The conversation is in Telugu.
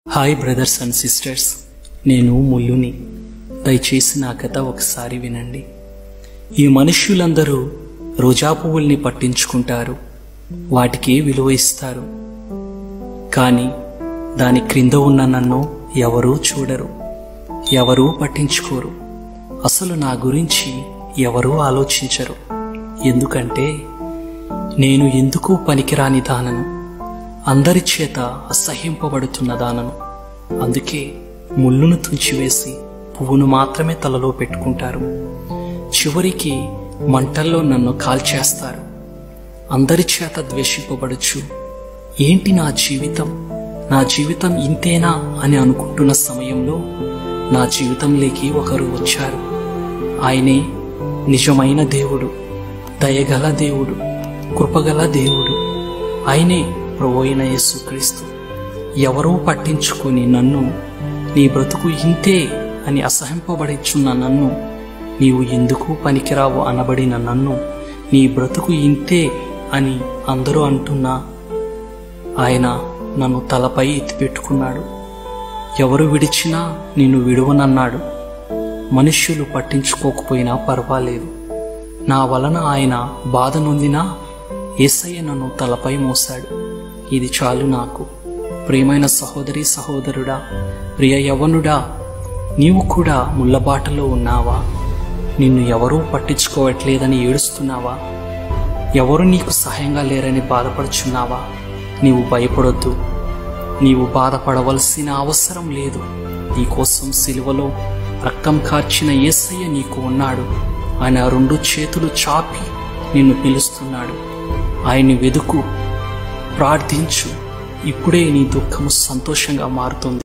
హాయ్ బ్రదర్స్ అండ్ సిస్టర్స్ నేను ముల్లుని దయచేసి నా కథ ఒకసారి వినండి ఈ మనుష్యులందరూ రోజా పువ్వుల్ని పట్టించుకుంటారు వాటికి విలువ ఇస్తారు కానీ దాని క్రింద ఉన్న నన్ను ఎవరూ చూడరు ఎవరూ పట్టించుకోరు అసలు నా గురించి ఎవరూ ఆలోచించరు ఎందుకంటే నేను ఎందుకు పనికిరాని దానను అందరి చేత అసహ్యింపబడుతున్న దానను అందుకే ముళ్ళును తుంచివేసి పువ్వును మాత్రమే తలలో పెట్టుకుంటారు చివరికి మంటల్లో నన్ను కాల్చేస్తారు అందరి చేత ద్వేషింపబడుచు ఏంటి నా జీవితం నా జీవితం ఇంతేనా అని అనుకుంటున్న సమయంలో నా జీవితంలోకి ఒకరు వచ్చారు ఆయనే నిజమైన దేవుడు దయగల దేవుడు కృపగల దేవుడు ఆయనే ప్రభు అయిన యేసుక్రీస్తు ఎవరూ పట్టించుకుని నన్ను నీ బ్రతుకు ఇంతే అని అసహింపబడిచున్న నన్ను నీవు ఎందుకు పనికిరావు అనబడిన నన్ను నీ బ్రతుకు ఇంతే అని అందరూ అంటున్నా ఆయన నన్ను తలపై ఎత్తిపెట్టుకున్నాడు ఎవరు విడిచినా నిన్ను విడువనన్నాడు మనుష్యులు పట్టించుకోకపోయినా పర్వాలేదు నా వలన ఆయన బాధ నొందినా ఏసయ్య నన్ను తలపై మోశాడు ఇది చాలు నాకు ప్రియమైన సహోదరి సహోదరుడా ప్రియ యవనుడా నీవు కూడా ముళ్ళబాటలో ఉన్నావా నిన్ను ఎవరూ పట్టించుకోవట్లేదని ఏడుస్తున్నావా ఎవరు నీకు సహాయంగా లేరని బాధపడుచున్నావా నీవు భయపడొద్దు నీవు బాధపడవలసిన అవసరం లేదు నీకోసం సిలువలో రక్తం కార్చిన ఏసయ్య నీకు ఉన్నాడు ఆయన రెండు చేతులు చాపి నిన్ను పిలుస్తున్నాడు ఆయన్ని వెదుకు ప్రార్థించు ఇప్పుడే నీ దుఃఖము సంతోషంగా మారుతుంది